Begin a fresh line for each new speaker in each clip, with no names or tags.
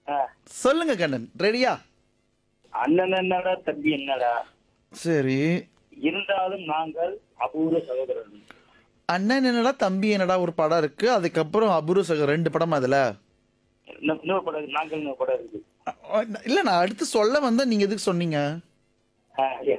ஆ,
சொல்லுங்க கண்ணன் ரெடியா
அண்ணன் என்னடா தம்பி என்னடா
சரி
இருந்தாலும் நாங்கள் அபூர்வ சகோதரர்கள்
அண்ணன் என்னடா தம்பி என்னடா ஒரு படம் இருக்கு அதுக்கப்புறம் அபூர்வ சகர் ரெண்டு படம் அதுல
இன்னும் இன்னொரு படம் இருக்கு, நாங்கள் இன்னொரு படம் இருக்கு
அ- இல்ல நான் அடுத்து சொல்ல வந்தா நீங்க எதுக்கு சொன்னீங்க
ஆ, yeah.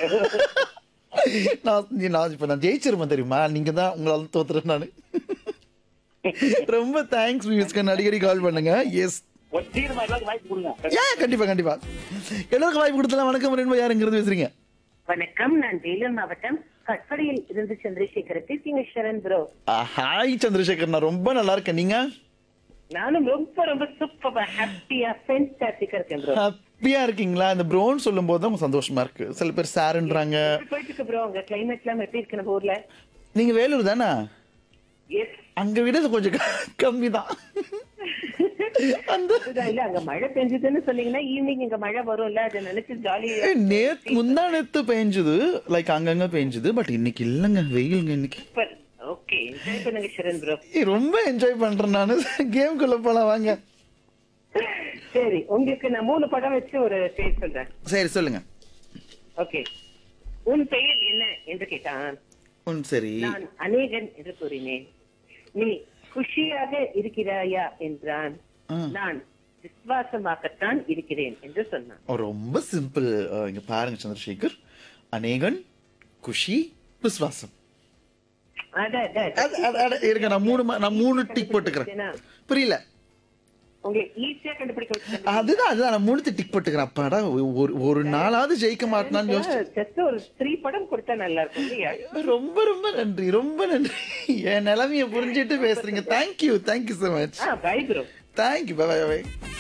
நான் நீ- நான் இப்ப நான் ஜெயிச்சிருப்பேன் தெரியுமா நீங்க தான் உங்களால தோத்துறேன் நானு ரொம்ப தேங்க்ஸ் வியூஸ்க்கு அடிக்கடி கால் பண்ணுங்க எஸ்
ஒரு தீர்மா எல்லாருக்கும் வாய்ப்பு கொடுங்க
ஏன் கண்டிப்பா கண்டிப்பா எல்லாருக்கும் வாய்ப்பு கொடுத்தலாம் வணக்கம் ரெண்டு யாருங்கிறது பேசுறீங்க
வணக்கம் நான் வேலூர் மாவட்டம் கட்படியில் இருந்து சந்திரசேகர் பேசிங்க ஷரண் ப்ரோ
ஹாய் சந்திரசேகர் நான் ரொம்ப நல்லா இருக்கேன் நீங்க
நானும் ரொம்ப ரொம்ப சூப்பர் ஹாப்பியா ஃபென்டாஸ்டிக்கா இருக்கேன் ப்ரோ
ஹாப்பியா இருக்கீங்களா இந்த ப்ரோன்னு சொல்லும் போது தான் சந்தோஷமா இருக்கு சில பேர் சாருன்றாங்க
போயிட்டு இருக்கு ப்ரோ உங்க கிளைமேட் எல்லாம் எப்படி இருக்கு நம்ம ஊர்ல
நீங்க வேலூர் தானே
எஸ்
அங்க விட இது கொஞ்சம் கம்மி தான் அந்த
இல்ல அங்க மழை பெஞ்சதுன்னு சொன்னீங்கன்னா ஈவினிங் இங்க மழை வரும்ல அதை நினைச்சு ஜாலியா
ஏய், நேத்து முந்தா நேத்து பெஞ்சுது லைக் அங்கங்க பெஞ்சுது பட் இன்னைக்கு இல்லைங்க வெயிலுங்க இன்னைக்கு
சூப்பர் ஓகே என்ஜாய் பண்ணுங்க ஷரண் ப்ரோ
ஏய், ரொம்ப என்ஜாய் பண்றேன் நானு கேம் குள்ள போலாம் வாங்க
சரி உங்களுக்கு நான் மூணு படம் வச்சு ஒரு பேர் சொல்றேன்
சரி சொல்லுங்க
ஓகே உன் பெயர் என்ன என்று கேட்டான்
ம் சரி
நான் அநேகன் என்று கூறினேன் நீ குஷியாக இருக்கிறாயா என்றான்
ஆ.
நான் விசுவாசமாகத்தான் இருக்கிறேன் என்று சொன்னான்
ஓ, ரொம்ப சிம்பிள் இங்க பாருங்க சந்திரசேகர் அநேகன் குஷி விஸ்வாசம்
அட, அட, அட.
அட, அட, அட, இருங்க நான் மூணு ம- நான் மூணு டிக் போட்டுக்கிறேன் புரியல
உங்களை ஈஸியா கண்டுபிடிக்க வச்சு
அதுதான் அதுதான் நான் மூணு டிக் போட்டுக்கிறேன் அப்பாடா ஒரு ஒரு நாளாவது ஜெயிக்க மாட்டேனான்னு யோசிச்சு
ஜஸ்ட் ஒரு த்ரீ படம் கொடுத்தா நல்லா இருக்கும் இல்லையா
ரொம்ப ரொம்ப நன்றி ரொம்ப நன்றி என் நிலைமைய புரிஞ்சிட்டு பேசுறீங்க தேங்க்யூ தேங்க்யூ so மச்
ஆ bye bro
thank you bye bye bye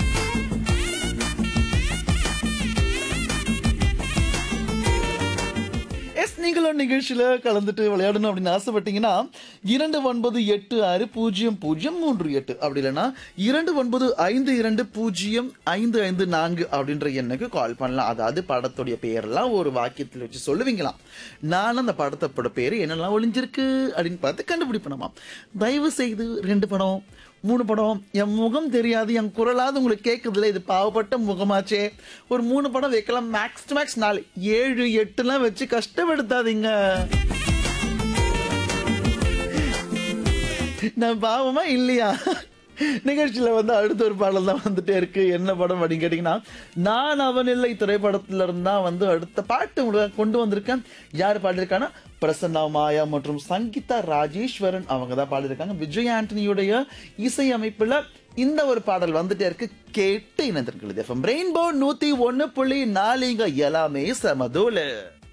yes நீங்களும் நிகழ்ச்சியில கலந்துட்டு விளையாடணும் அப்படின்னு ஆசைப்பட்டீங்கன்னா இரண்டு ஒன்பது எட்டு ஆறு பூஜ்ஜியம் பூஜ்ஜியம் மூன்று எட்டு அப்படி இல்லைன்னா இரண்டு ஒன்பது ஐந்து இரண்டு பூஜ்ஜியம் ஐந்து ஐந்து நான்கு அப்படின்ற எண்ணுக்கு கால் பண்ணலாம் அதாவது படத்துடைய பேரெல்லாம் ஒரு வாக்கியத்தில் வச்சு சொல்லுவீங்களாம் நான் அந்த படத்தோட பேர் என்னெல்லாம் ஒளிஞ்சிருக்கு அப்படின்னு பார்த்து கண்டுபிடிப்பணுமா தயவு செய்து ரெண்டு படம் மூணு படம் என் முகம் தெரியாது என் குரலாவது உங்களுக்கு கேட்குதுல இது பாவப்பட்ட முகமாச்சே ஒரு மூணு படம் வைக்கலாம் மேக்ஸ் டு மேக்ஸ் நாலு ஏழு எட்டுலாம் வச்சு கஷ்டப்படுத்தாதீங்க நான் பாவமா இல்லையா நிகழ்ச்சியில வந்து அடுத்த ஒரு பாடல் தான் வந்துட்டே இருக்கு என்ன படம் அப்படின்னு கேட்டீங்கன்னா நான் அவன் இல்லை திரைப்படத்துல இருந்தா வந்து அடுத்த பாட்டு உங்களுக்கு கொண்டு வந்திருக்கேன் யார் பாடியிருக்காங்கன்னா பிரசன்னா மாயா மற்றும் சங்கீதா ராஜேஸ்வரன் அவங்க தான் பாடியிருக்காங்க விஜய் ஆண்டனியுடைய இசை அமைப்புல இந்த ஒரு பாடல் வந்துட்டே இருக்கு கேட்டு இணைந்திருக்கிறது எஃப்எம் ரெயின்போ நூத்தி ஒன்னு புள்ளி நாலுங்க எல்லாமே சமதூல